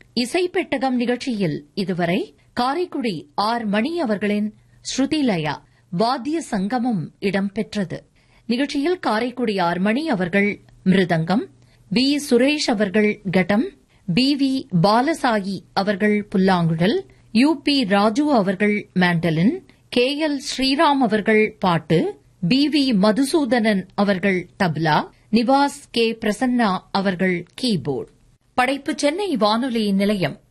இசைப்பெட்டகம் நிகழ்ச்சியில் இதுவரை காரைக்குடி ஆர் மணி அவர்களின் ஸ்ருதிலயா வாத்திய சங்கமம் இடம்பெற்றது நிகழ்ச்சியில் காரைக்குடி ஆர் மணி அவர்கள் மிருதங்கம் பி சுரேஷ் அவர்கள் கட்டம் பி வி பாலசாயி அவர்கள் புல்லாங்குழல் யு பி ராஜு அவர்கள் மேண்டலின் கே எல் ஸ்ரீராம் அவர்கள் பாட்டு பி வி மதுசூதனன் அவர்கள் தப்லா நிவாஸ் கே பிரசன்னா அவர்கள் கீபோர்டு படைப்பு சென்னை வானொலி நிலையம்